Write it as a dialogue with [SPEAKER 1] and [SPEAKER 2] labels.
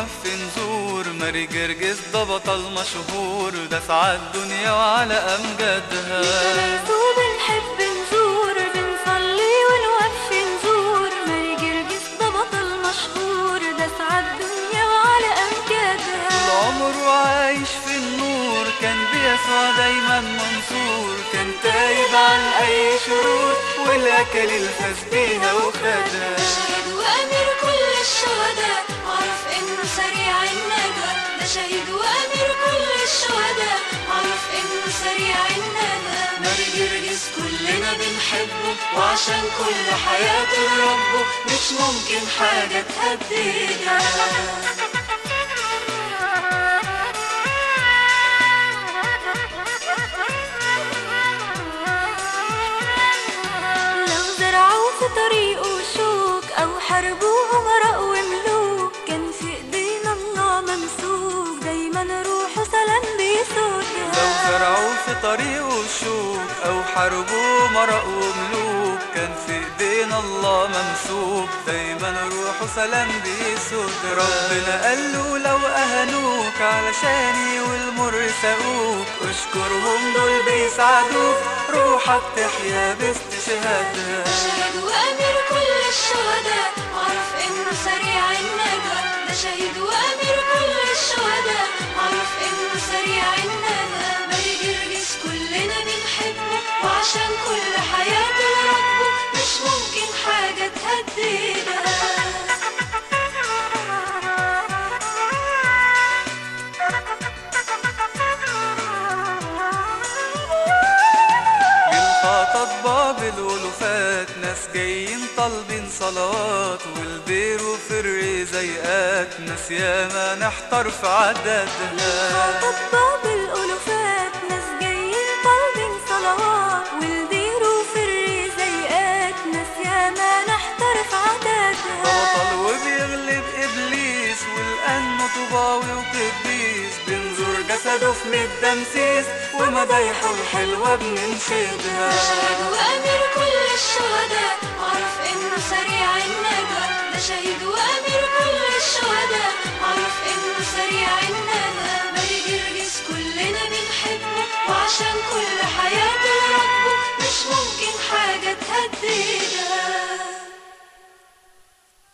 [SPEAKER 1] ونوفي نزور ماري جرجس ده بطل مشهور ده سعى الدنيا وعلى أمجادها
[SPEAKER 2] نتناسى وبنحب نزور بنصلي ونوفي نزور ماري جرجس ده بطل مشهور ده سعى الدنيا وعلى أمجادها
[SPEAKER 1] طول عمره عايش في النور كان بيسوع دايما منصور كان تايب عن أي شرور والأكل الفاس بيها وخدها
[SPEAKER 2] شهيد وأمير كل الشهداء معروف إنه سريع الندى ده شهيد وأمير كل الشهداء معروف إنه سريع الندى
[SPEAKER 1] ماري جرجس كلنا بنحبه وعشان كل حياته لربه مش ممكن حاجة تهدينا
[SPEAKER 2] لو زرعوا في طريقه شوك أو حاربوه أمراء وملوك كان في إيدينا الله ممسوك دايما روحه سلام
[SPEAKER 1] لو
[SPEAKER 2] بيسودها
[SPEAKER 1] زرعوا في طريقه شوك أو حاربوه مرق وملوك كان في إيدينا الله ممسوك دايما روحه سلام بيسود ربنا قال له لو أهنوك علشاني والمر ساقوك اشكرهم دول بيساعدوك روحك تحيا باستشهادها
[SPEAKER 2] شهيد وأمير كل الشهداء معروف إنه سريع الندى ده شهيد وأمير كل الشهداء معروف إنه سريع الندى ماري جرجس كلنا بنحبه وعشان كل حياته لربه مش ممكن حاجة تهدينا
[SPEAKER 1] للخطط باب الألوفات ناس جايين طالبين صلوات والبير وفي الرزيقات ناس ياما نحتار في عددها
[SPEAKER 2] باب الألوفات ناس جايين طالبين صلوات والديروا في الرزيقات ناس ياما نحتار في عددها
[SPEAKER 1] بطل وبيغلب إبليس والأنه طباوي وقديس بنزور جسده في ميت تمسيس ومدايحه الحلوة بننشدها
[SPEAKER 2] شهيد وأمير كل الشهداء معروف إنه سريع الندى ده شهيد